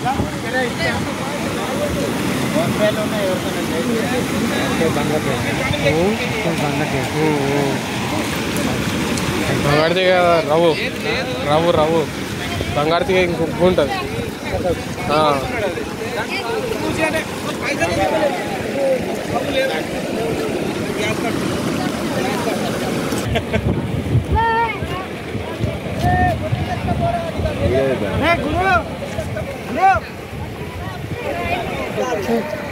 బంగారుది కదా రవ్వు రవ్వు రవ్వు బంగారుది ఇంకొక ఉంటుంది గురు